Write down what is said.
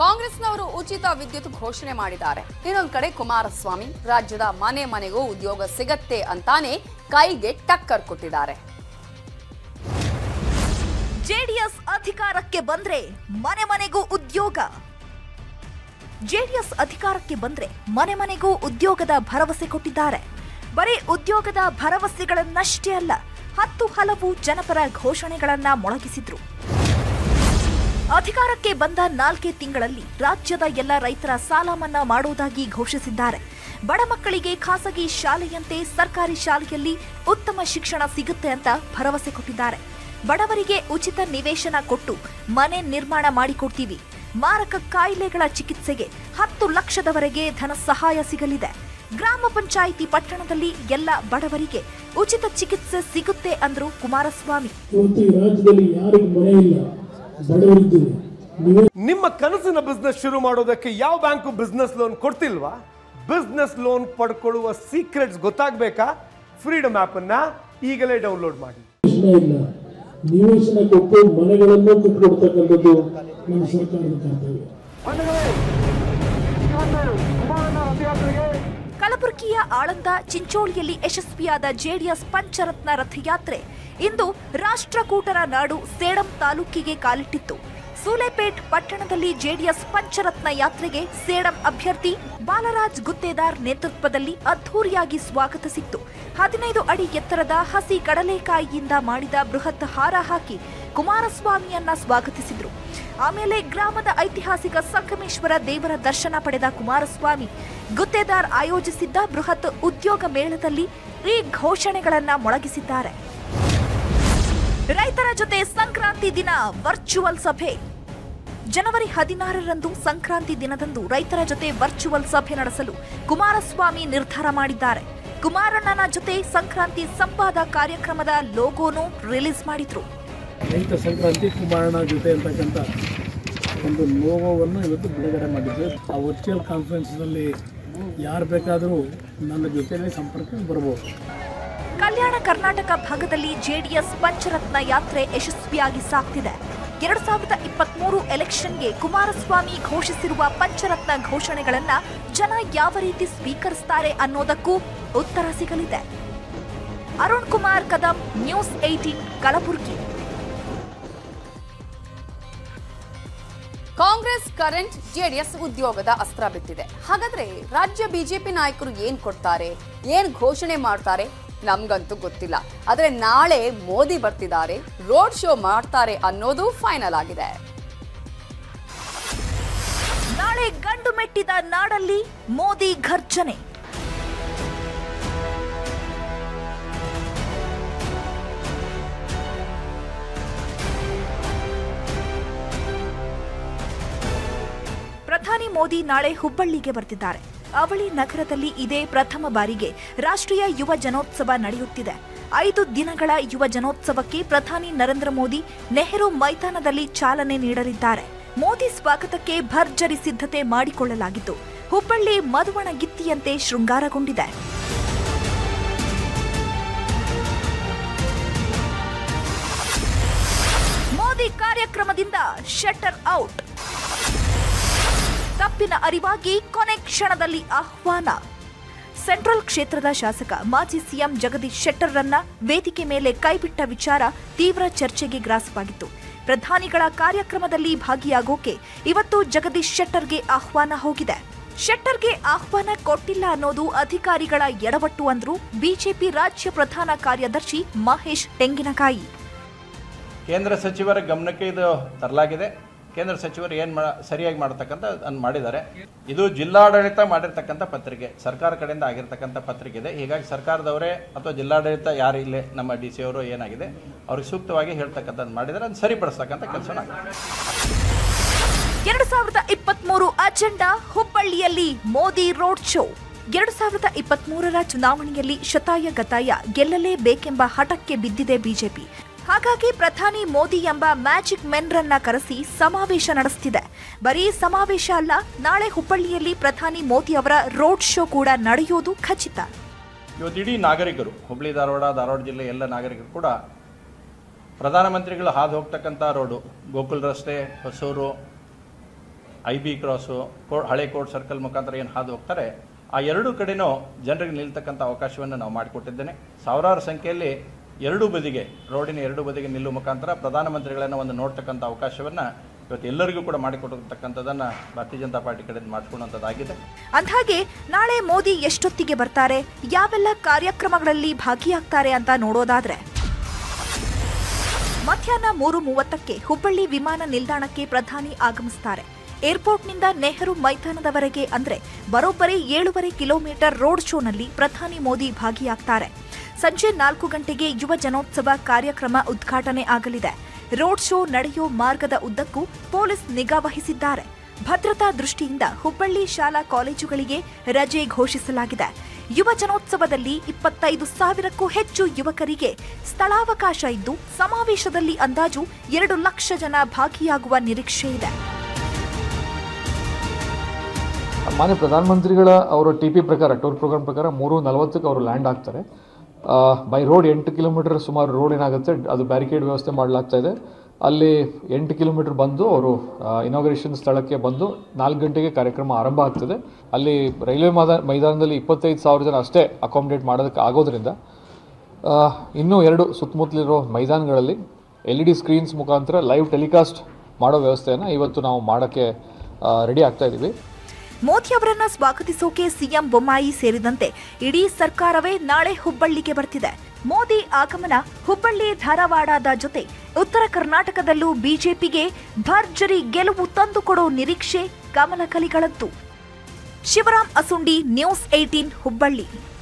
ಕಾಂಗ್ರೆಸ್ನವರು ಉಚಿತ ವಿದ್ಯುತ್ ಘೋಷಣೆ ಮಾಡಿದ್ದಾರೆ ಇನ್ನೊಂದ್ ಕಡೆ ಕುಮಾರಸ್ವಾಮಿ ರಾಜ್ಯದ ಮನೆ ಮನೆಗೂ ಉದ್ಯೋಗ ಸಿಗತ್ತೆ ಅಂತಾನೆ ಕೈಗೆ ಟಕ್ಕರ್ ಕೊಟ್ಟಿದ್ದಾರೆ ಜೆಡಿಎಸ್ ಅಧಿಕಾರಕ್ಕೆ ಬಂದ್ರೆ ಮನೆ ಮನೆಗೂ ಉದ್ಯೋಗ ಜೆಡಿಎಸ್ ಅಧಿಕಾರಕ್ಕೆ ಬಂದ್ರೆ ಮನೆ ಮನೆಗೂ ಉದ್ಯೋಗದ ಭರವಸೆ ಕೊಟ್ಟಿದ್ದಾರೆ ಬರೀ ಉದ್ಯೋಗದ ಭರವಸೆಗಳನ್ನಷ್ಟೇ ಅಲ್ಲ ಹತ್ತು ಹಲವು ಜನಪರ ಘೋಷಣೆಗಳನ್ನ ಮೊಳಗಿಸಿದ್ರು ಅಧಿಕಾರಕ್ಕೆ ಬಂದ ನಾಲ್ಕೇ ತಿಂಗಳಲ್ಲಿ ರಾಜ್ಯದ ಎಲ್ಲ ರೈತರ ಸಾಲ ಮನ್ನಾ ಮಾಡುವುದಾಗಿ ಘೋಷಿಸಿದ್ದಾರೆ ಬಡ ಮಕ್ಕಳಿಗೆ ಖಾಸಗಿ ಶಾಲೆಯಂತೆ ಸರ್ಕಾರಿ ಶಾಲೆಯಲ್ಲಿ ಉತ್ತಮ ಶಿಕ್ಷಣ ಸಿಗುತ್ತೆ ಅಂತ ಭರವಸೆ ಕೊಟ್ಟಿದ್ದಾರೆ ಬಡವರಿಗೆ ಉಚಿತ ನಿವೇಶನ ಕೊಟ್ಟು ಮನೆ ನಿರ್ಮಾಣ ಮಾಡಿಕೊಡ್ತೀವಿ ಮಾರಕ ಕಾಯಿಲೆಗಳ ಚಿಕಿತ್ಸೆಗೆ ಹತ್ತು ಲಕ್ಷದವರೆಗೆ ಧನ ಸಹಾಯ ಸಿಗಲಿದೆ ಗ್ರಾಮ ಪಂಚಾಯಿತಿ ಪಟ್ಟಣದಲ್ಲಿ ಎಲ್ಲ ಬಡವರಿಗೆ ಉಚಿತ ಚಿಕಿತ್ಸೆ ಸಿಗುತ್ತೆ ಅಂದ್ರು ಕುಮಾರಸ್ವಾಮಿ ಇವತ್ತು ಈ ರಾಜ್ಯದಲ್ಲಿ ಯಾರಿಗೂ ಮನೆ ಇಲ್ಲ ಬಡವರಿದ್ದೀವಿ ನೀವೇ ನಿಮ್ಮ ಕನಸಿನ ಬಿಸ್ನೆಸ್ ಶುರು ಮಾಡೋದಕ್ಕೆ ಯಾವ ಬ್ಯಾಂಕು ಬಿಸ್ನೆಸ್ ಲೋನ್ ಕೊಡ್ತಿಲ್ವಾ ಬಿಸ್ನೆಸ್ ಲೋನ್ ಪಡ್ಕೊಳ್ಳುವ ಸೀಕ್ರೆಟ್ಸ್ ಗೊತ್ತಾಗಬೇಕಾ ಫ್ರೀಡಮ್ ಆ್ಯಪನ್ನು ಈಗಲೇ ಡೌನ್ಲೋಡ್ ಮಾಡಿ ನಿವೇಶನ ಇಲ್ಲ ನಿವೇಶನ ಕೊಟ್ಟು ಮನೆಗಳನ್ನು ಕಟ್ಟಿಕೊಡ್ತಕ್ಕಂಥದ್ದು ನಮ್ಮ ಸರ್ಕಾರದ ಕರ್ತವ್ಯ ಕಲಬುರಗಿಯ ಆಳಂದ ಚಿಂಚೋಳಿಯಲ್ಲಿ ಯಶಸ್ವಿಯಾದ ಜೆಡಿಎಸ್ ಪಂಚರತ್ನ ರಥಯಾತ್ರೆ ಇಂದು ರಾಷ್ಟ್ರಕೂಟರ ನಾಡು ಸೇಡಂ ತಾಲೂಕಿಗೆ ಕಾಲಿಟ್ಟಿತ್ತು ಸೂಲೆಪೇಟ್ ಪಟ್ಟಣದಲ್ಲಿ ಜೆಡಿಎಸ್ ಪಂಚರತ್ನ ಯಾತ್ರೆಗೆ ಸೇಡಂ ಅಭ್ಯರ್ಥಿ ಬಾಲರಾಜ್ ಗುತ್ತೇದಾರ್ ನೇತೃತ್ವದಲ್ಲಿ ಅದ್ಧೂರಿಯಾಗಿ ಸ್ವಾಗತಿಸಿತ್ತು ಹದಿನೈದು ಅಡಿ ಎತ್ತರದ ಹಸಿ ಕಡಲೆಕಾಯಿಯಿಂದ ಮಾಡಿದ ಬೃಹತ್ ಹಾರ ಹಾಕಿ ಕುಮಾರಸ್ವಾಮಿಯನ್ನ ಸ್ವಾಗತಿಸಿದ್ರು ಆಮೇಲೆ ಗ್ರಾಮದ ಐತಿಹಾಸಿಕ ಸಂಗಮೇಶ್ವರ ದೇವರ ದರ್ಶನ ಪಡೆದ ಕುಮಾರಸ್ವಾಮಿ ಗುತ್ತೇದಾರ್ ಆಯೋಜಿಸಿದ್ದ ಬೃಹತ್ ಉದ್ಯೋಗ ಮೇಳದಲ್ಲಿ ಈ ಘೋಷಣೆಗಳನ್ನ ಮೊಳಗಿಸಿದ್ದಾರೆ ರೈತರ ಜೊತೆ ಸಂಕ್ರಾಂತಿ ದಿನ ವರ್ಚುವಲ್ ಸಭೆ ಜನವರಿ ಹದಿನಾರರಂದು ಸಂಕ್ರಾಂತಿ ದಿನದಂದು ರೈತರ ಜೊತೆ ವರ್ಚುವಲ್ ಸಭೆ ನಡೆಸಲು ಕುಮಾರಸ್ವಾಮಿ ನಿರ್ಧಾರ ಮಾಡಿದ್ದಾರೆ ಕುಮಾರಣ್ಣನ ಜೊತೆ ಸಂಕ್ರಾಂತಿ ಸಂವಾದ ಕಾರ್ಯಕ್ರಮದ ಲೋಗೋನು ರಿಲೀಸ್ ಮಾಡಿದ್ರು ರೈತ ಸಂಕ್ರಾಂತಿ ಕುಮಾರಣ್ಣ ಜೊತೆ ಅಂತಕ್ಕಂಥ ಒಂದು ಲೋಗೋವನ್ನು ಇವತ್ತು ಬಿಡುಗಡೆ ಮಾಡಿದ್ವಿ ಆ ವರ್ಚುವಲ್ ಕಾನ್ಫರೆನ್ಸ್ನಲ್ಲಿ ಯಾರು ಬೇಕಾದರೂ ನನ್ನ ಜೊತೆಯಲ್ಲಿ ಸಂಪರ್ಕಕ್ಕೆ ಬರ್ಬೋದು ಕಲ್ಯಾಣ ಕರ್ನಾಟಕ ಭಾಗದಲ್ಲಿ ಜೆಡಿಎಸ್ ಪಂಚರತ್ನ ಯಾತ್ರೆ ಯಶಸ್ವಿಯಾಗಿ ಸಾಗ್ತಿದೆ ಎರಡ್ ಸಾವಿರದ ಇಪ್ಪತ್ಮೂರು ಎಲೆಕ್ಷನ್ಗೆ ಕುಮಾರಸ್ವಾಮಿ ಘೋಷಿಸಿರುವ ಪಂಚರತ್ನ ಘೋಷಣೆಗಳನ್ನ ಜನ ಯಾವ ರೀತಿ ಸ್ವೀಕರಿಸ್ತಾರೆ ಅನ್ನೋದಕ್ಕೂ ಉತ್ತರ ಸಿಗಲಿದೆ Arun Kumar Kadam news eighteen Kalaburagi Congress current JDS ಉದ್ಯೋಗದ ಅಸ್ತ್ರ ಬಿತ್ತಿದೆ ಹಾಗಾದ್ರೆ ರಾಜ್ಯ ಬಿಜೆಪಿ ನಾಯಕರು ಏನ್ ಕೊಡ್ತಾರೆ ಏನ್ ಘೋಷಣೆ ಮಾಡ್ತಾರೆ ನಮ್ಗಂತೂ ಗೊತ್ತಿಲ್ಲ ಆದ್ರೆ ನಾಳೆ ಮೋದಿ ಬರ್ತಿದ್ದಾರೆ ರೋಡ್ ಶೋ ಮಾಡ್ತಾರೆ ಅನ್ನೋದು ಫೈನಲ್ ಆಗಿದೆ ನಾಳೆ ಗಂಡು ಮೆಟ್ಟಿದ ನಾಡಲ್ಲಿ ಮೋದಿ ಘರ್ಜನೆ ಪ್ರಧಾನಿ ಮೋದಿ ನಾಳೆ ಹುಬ್ಬಳ್ಳಿಗೆ ಬರ್ತಿದ್ದಾರೆ ಅವಳಿ ನಗರದಲ್ಲಿ ಇದೇ ಪ್ರಥಮ ಬಾರಿಗೆ ರಾಷ್ಟ್ರೀಯ ಯುವ ಜನೋತ್ಸವ ನಡೆಯುತ್ತಿದೆ ಐದು ದಿನಗಳ ಯುವ ಜನೋತ್ಸವಕ್ಕೆ ಪ್ರಧಾನಿ ನರೇಂದ್ರ ಮೋದಿ ನೆಹರು ಮೈದಾನದಲ್ಲಿ ಚಾಲನೆ ನೀಡಲಿದ್ದಾರೆ ಮೋದಿ ಸ್ವಾಗತಕ್ಕೆ ಭರ್ಜರಿ ಸಿದ್ಧತೆ ಮಾಡಿಕೊಳ್ಳಲಾಗಿದ್ದು ಹುಬ್ಬಳ್ಳಿ ಮಧುವಣಗಿತ್ತಿಯಂತೆ ಶೃಂಗಾರಗೊಂಡಿದೆ ಮೋದಿ ಕಾರ್ಯಕ್ರಮದಿಂದ ಶಟರ್ ಔಟ್ ತಪ್ಪಿನ ಅರಿವಾಗಿ ಕೊನೆ ಕ್ಷಣದಲ್ಲಿ ಆಹ್ವಾನ ಸೆಂಟ್ರಲ್ ಕ್ಷೇತ್ರದ ಶಾಸಕ ಮಾಜಿ ಸಿಎಂ ಜಗದೀಶ್ ಶೆಟ್ಟರ್ರನ್ನ ವೇದಿಕೆ ಮೇಲೆ ಕೈಬಿಟ್ಟ ವಿಚಾರ ತೀವ್ರ ಚರ್ಚೆಗೆ ಗ್ರಾಸವಾಗಿತ್ತು ಪ್ರಧಾನಿಗಳ ಕಾರ್ಯಕ್ರಮದಲ್ಲಿ ಭಾಗಿಯಾಗೋಕೆ ಇವತ್ತು ಜಗದೀಶ್ ಶೆಟ್ಟರ್ಗೆ ಆಹ್ವಾನ ಹೋಗಿದೆ ಶೆಟ್ಟರ್ಗೆ ಆಹ್ವಾನ ಕೊಟ್ಟಿಲ್ಲ ಅನ್ನೋದು ಅಧಿಕಾರಿಗಳ ಎಡವಟ್ಟು ಅಂದ್ರು ಬಿಜೆಪಿ ರಾಜ್ಯ ಪ್ರಧಾನ ಕಾರ್ಯದರ್ಶಿ ಮಹೇಶ್ ತೆಂಗಿನಕಾಯಿ ಕೇಂದ್ರ ಸಚಿವರ ಗಮನಕ್ಕೆ ಇದು ತರಲಾಗಿದೆ ಕೇಂದ್ರ ಸಚಿವರು ಏನು ಮಾ ಸರಿಯಾಗಿ ಮಾಡ್ತಕ್ಕಂಥ ಅನ್ ಮಾಡಿದ್ದಾರೆ ಇದು ಜಿಲ್ಲಾಡಳಿತ ಮಾಡಿರ್ತಕ್ಕಂಥ ಪತ್ರಿಕೆ ಸರ್ಕಾರ ಕಡೆಯಿಂದ ಆಗಿರ್ತಕ್ಕಂಥ ಪತ್ರಿಕೆ ಇದೆ ಹೀಗಾಗಿ ಸರ್ಕಾರದವರೇ ಅಥವಾ ಜಿಲ್ಲಾಡಳಿತ ಯಾರು ಇಲ್ಲೇ ನಮ್ಮ ಡಿ ಸಿ ಅವರು ಏನಾಗಿದೆ ಅವ್ರಿಗೆ ಸೂಕ್ತವಾಗಿ ಹೇಳ್ತಕ್ಕಂಥದ್ದು ಮಾಡಿದರೆ ಅದನ್ನು ಸರಿಪಡಿಸ್ತಕ್ಕಂಥ ಕೆಲಸ ಎರಡು ಸಾವಿರದ ಇಪ್ಪತ್ಮೂರು ಅಜೆಂಡಾ ಹುಬ್ಬಳ್ಳಿಯಲ್ಲಿ ಮೋದಿ ರೋಡ್ ಶೋ ಎರಡು ಸಾವಿರದ ಇಪ್ಪತ್ಮೂರರ ಚುನಾವಣೆಯಲ್ಲಿ ಶತಾಯ ಗತಾಯ ಗೆಲ್ಲಲೇಬೇಕೆಂಬ ಹಠಕ್ಕೆ ಬಿದ್ದಿದೆ ಬಿಜೆಪಿ ಹಾಗಾಗಿ ಪ್ರಧಾನಿ ಮೋದಿ ಎಂಬ ಮ್ಯಾಜಿಕ್ ಮೆನ್ರನ್ನ ಕರೆಸಿ ಸಮಾವೇಶ ನಡೆಸ್ತಿದೆ ಬರೀ ಸಮಾವೇಶ ಅಲ್ಲ ನಾಳೆ ಹುಬ್ಬಳ್ಳಿಯಲ್ಲಿ ಪ್ರಧಾನಿ ಮೋದಿ ಅವರ ರೋಡ್ ಶೋ ಕೂಡ ನಡೆಯೋದು ಖಚಿತ ಇವತ್ತು ಇಡೀ ನಾಗರಿಕರು ಹುಬ್ಳಿ ಧಾರವಾಡ ಧಾರವಾಡ ಜಿಲ್ಲೆ ಎಲ್ಲ ನಾಗರಿಕರು ಕೂಡ ಪ್ರಧಾನಮಂತ್ರಿಗಳು ಹಾದು ಹೋಗ್ತಕ್ಕಂಥ ರೋಡು ಗೋಕುಲ್ ರಸ್ತೆ ಹೊಸೂರು ಐ ಬಿ ಕ್ರಾಸು ಕೋ ಹಳೆ ಕೋರ್ಟ್ ಸರ್ಕಲ್ ಮುಖಾಂತರ ಏನು ಹಾದು ಹೋಗ್ತಾರೆ ಆ ಎರಡೂ ಕಡೆನೂ ಜನರಿಗೆ ನಿಲ್ತಕ್ಕಂಥ ಅವಕಾಶವನ್ನು ನಾವು ಮಾಡಿಕೊಟ್ಟಿದ್ದೇನೆ ಸಾವಿರಾರು ಸಂಖ್ಯೆಯಲ್ಲಿ ಎರಡೂ ಬದಿಗೆ ರೋಡಿನ ಎರಡೂ ಬದಿಗೆ ನಿಲ್ಲುವ ಮುಖಾಂತರ ಪ್ರಧಾನಮಂತ್ರಿಗಳನ್ನು ಒಂದು ನೋಡ್ತಕ್ಕಂಥ ಅವಕಾಶವನ್ನು ಇವತ್ತು ಎಲ್ಲರಿಗೂ ಕೂಡ ಮಾಡಿಕೊಟ್ಟಿರ್ತಕ್ಕಂಥದ್ದನ್ನು ಭಾರತೀಯ ಜನತಾ ಪಾರ್ಟಿ ಕಡೆಯಿಂದ ಮಾಡಿಕೊಂಡಂಥದ್ದಾಗಿದೆ ಅಂದ್ಹಾಗೆ ನಾಳೆ ಮೋದಿ ಎಷ್ಟೊತ್ತಿಗೆ ಬರ್ತಾರೆ ಯಾವೆಲ್ಲ ಕಾರ್ಯಕ್ರಮಗಳಲ್ಲಿ ಭಾಗಿಯಾಗ್ತಾರೆ ಅಂತ ನೋಡೋದಾದ್ರೆ ಮಧ್ಯಾಹ್ನ ಮೂರು ಮೂವತ್ತಕ್ಕೆ ಹುಬ್ಬಳ್ಳಿ ವಿಮಾನ ನಿಲ್ದಾಣಕ್ಕೆ ಪ್ರಧಾನಿ ಆಗಮಿಸುತ್ತಾರೆ ಏರ್ಪೋರ್ಟ್ನಿಂದ ನೆಹರು ಮೈದಾನದವರೆಗೆ ಅಂದ್ರೆ ಬರೋಬ್ಬರಿ ಏಳೂವರೆ ಕಿಲೋಮೀಟರ್ ರೋಡ್ ಶೋನಲ್ಲಿ ಪ್ರಧಾನಿ ಮೋದಿ ಭಾಗಿಯಾಗ್ತಾರೆ ಸಂಜೆ ನಾಲ್ಕು ಗಂಟೆಗೆ ಯುವ ಜನೋತ್ಸವ ಕಾರ್ಯಕ್ರಮ ಉದ್ಘಾಟನೆ ಆಗಲಿದೆ ರೋಡ್ ಶೋ ನಡೆಯೋ ಮಾರ್ಗದ ಉದ್ದಕ್ಕೂ ಪೊಲೀಸ್ ನಿಗಾ ವಹಿಸಿದ್ದಾರೆ ಭದ್ರತಾ ದೃಷ್ಟಿಯಿಂದ ಹುಬ್ಬಳ್ಳಿ ಶಾಲಾ ಕಾಲೇಜುಗಳಿಗೆ ರಜೆ ಘೋಷಿಸಲಾಗಿದೆ ಯುವ ಜನೋತ್ಸವದಲ್ಲಿ ಇಪ್ಪತ್ತೈದು ಸಾವಿರಕ್ಕೂ ಹೆಚ್ಚು ಯುವಕರಿಗೆ ಸ್ಥಳಾವಕಾಶ ಇದ್ದು ಸಮಾವೇಶದಲ್ಲಿ ಅಂದಾಜು ಎರಡು ಲಕ್ಷ ಜನ ಭಾಗಿಯಾಗುವ ನಿರೀಕ್ಷೆ ಇದೆ ಮಾನ್ಯ ಪ್ರಧಾನಮಂತ್ರಿಗಳ ಅವರ ಟಿ ಪಿ ಪ್ರಕಾರ ಟೂರ್ ಪ್ರೋಗ್ರಾಮ್ ಪ್ರಕಾರ ಮೂರು ನಲವತ್ತಕ್ಕೆ ಅವರು ಲ್ಯಾಂಡ್ ಆಗ್ತಾರೆ ಬೈ ರೋಡ್ ಎಂಟು ಕಿಲೋಮೀಟರ್ ಸುಮಾರು ರೋಡ್ ಏನಾಗುತ್ತೆ ಅದು ಬ್ಯಾರಿಕೇಡ್ ವ್ಯವಸ್ಥೆ ಮಾಡಲಾಗ್ತಾ ಇದೆ ಅಲ್ಲಿ ಎಂಟು ಕಿಲೋಮೀಟರ್ ಬಂದು ಅವರು ಇನಾಗ್ರೇಷನ್ ಸ್ಥಳಕ್ಕೆ ಬಂದು ನಾಲ್ಕು ಗಂಟೆಗೆ ಕಾರ್ಯಕ್ರಮ ಆರಂಭ ಆಗ್ತದೆ ಅಲ್ಲಿ ರೈಲ್ವೆ ಮೈದಾನ ಮೈದಾನದಲ್ಲಿ ಇಪ್ಪತ್ತೈದು ಸಾವಿರ ಜನ ಅಷ್ಟೇ ಅಕಾಮಿಡೇಟ್ ಮಾಡೋದಕ್ಕೆ ಆಗೋದ್ರಿಂದ ಆ, ಇನ್ನೂ ಎರಡು ಸುತ್ತಮುತ್ತಲಿರೋ ಮೈದಾನಗಳಲ್ಲಿ ಎಲ್ ಇ ಡಿ ಸ್ಕ್ರೀನ್ಸ್ ಮುಖಾಂತರ ಲೈವ್ ಟೆಲಿಕಾಸ್ಟ್ ಮಾಡೋ ವ್ಯವಸ್ಥೆಯನ್ನು ಇವತ್ತು ನಾವು ಮಾಡೋಕ್ಕೆ ರೆಡಿ ಆಗ್ತಾ ಇದ್ದೀವಿ ಮೋದಿ ಅವರನ್ನ ಸ್ವಾಗತಿಸೋಕೆ ಸಿಎಂ ಬೊಮ್ಮಾಯಿ ಸೇರಿದಂತೆ ಇಡೀ ಸರ್ಕಾರವೇ ನಾಳೆ ಹುಬ್ಬಳ್ಳಿಗೆ ಬರ್ತಿದೆ ಮೋದಿ ಆಗಮನ ಹುಬ್ಬಳ್ಳಿ ಧಾರವಾಡದ ಜೊತೆ ಉತ್ತರ ಕರ್ನಾಟಕದಲ್ಲೂ ಬಿಜೆಪಿಗೆ ಭರ್ಜರಿ ಗೆಲುವು ತಂದುಕೊಡೋ ನಿರೀಕ್ಷೆ ಕಮಲ ಕಲಿಗಳದ್ದು ಶಿವರಾಮ್ ಅಸುಂಡಿ ನ್ಯೂಸ್ ಏಟೀನ್ ಹುಬ್ಬಳ್ಳಿ